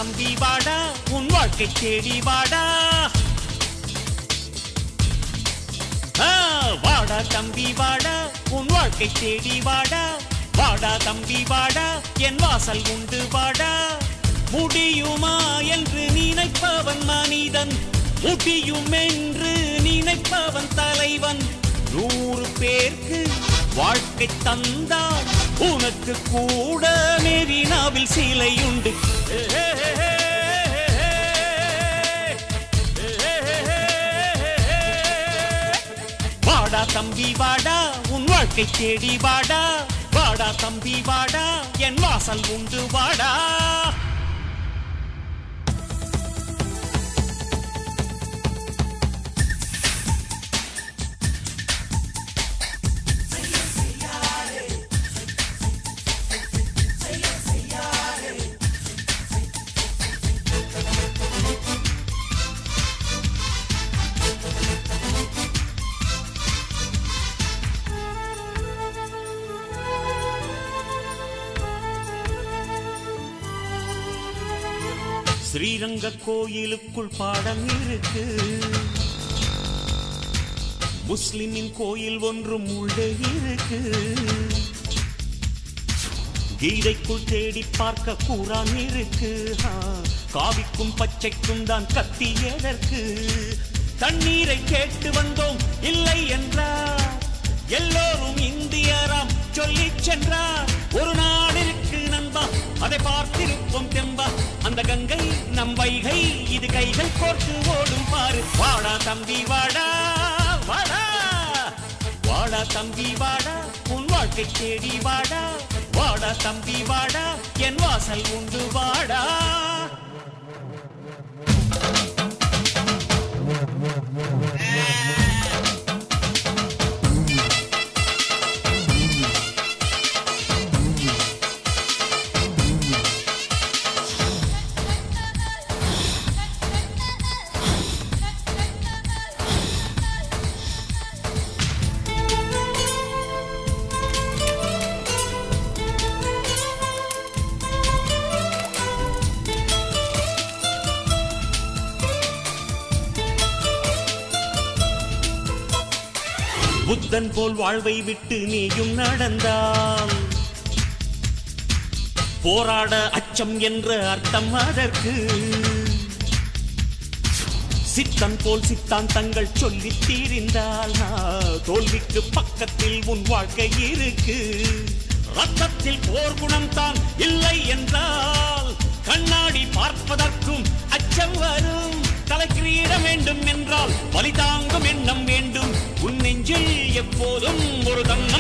தம்பி வாடா உன் வாழ்க்கை தேடி வாடா ஆ, வாடா தம்பி வாடா உன் வாழ்க்கை தேடி வாடா வாடா தம்பி வாடா என் வாசல் உண்டு வாடா முடியுமா என்று நினைப்பவன் மனிதன் முடியும் என்று நினைப்பவன் தலைவன் நூறு பேருக்கு வாழ்க்கை தந்தால் உனக்கு கூட மெரினாவில் சிலையுண்டு ஏ, ஏ, ஏ, ஏ, ஏ, ஏ, ஏ, ஏ. வாடா தம்பி வாடா உன் வாழ்க்கை தேடி வாடா வாடா தம்பி வாடா என் வாசல் உண்டு வாடா ஸ்ரீரங்க கோயிலுக்குள் பாடம் இருக்கு முஸ்லிமின் கோயில் ஒன்றும் உள்ளே இருக்கு கீதைக்குள் தேடி பார்க்க கூறான் இருக்கு ஆ, காவிக்கும் பச்சைக்கும் தான் கத்தி எதற்கு தண்ணீரை கேட்டு வந்தோம் இல்லை என்றார் எல்லோரும் இந்தியராம் சொல்லிச் சென்றார் ஒரு நாடு இருக்கு நண்பா அதை பார்த்திருப்போம் தெம்பா அந்த கங்கை நம் வைகை இது கைகள் கோர்த்து ஓடும் பாரு வாடா தம்பி வாடா வாடா வாடா தம்பி வாடா உன் வாழ்க்கை தேடி வாடா வாடா தம்பி வாடா என் வாசல் உண்டு வாடா புத்தன் போல் வாழ்வை விட்டு நீயும் நடந்தால் போராட அச்சம் என்ற அர்த்தம் அதற்கு சித்தன் போல் சித்தாந்தங்கள் சொல்லி தீரிந்தால் ஆ, தோல்விக்கு பக்கத்தில் உன் வாழ்க்கை இருக்கு ரத்தத்தில் போர் குணம் தான் இல்லை என்றால் கண்ணாடி பார்ப்பதற்கும் அச்சம் வரும் தலைக்கிரீட வேண்டும் என்றால் வலி தாங்கும் எண்ணம் வேண்டும் உன் நெஞ்சில் எப்போதும் ஒரு தங்க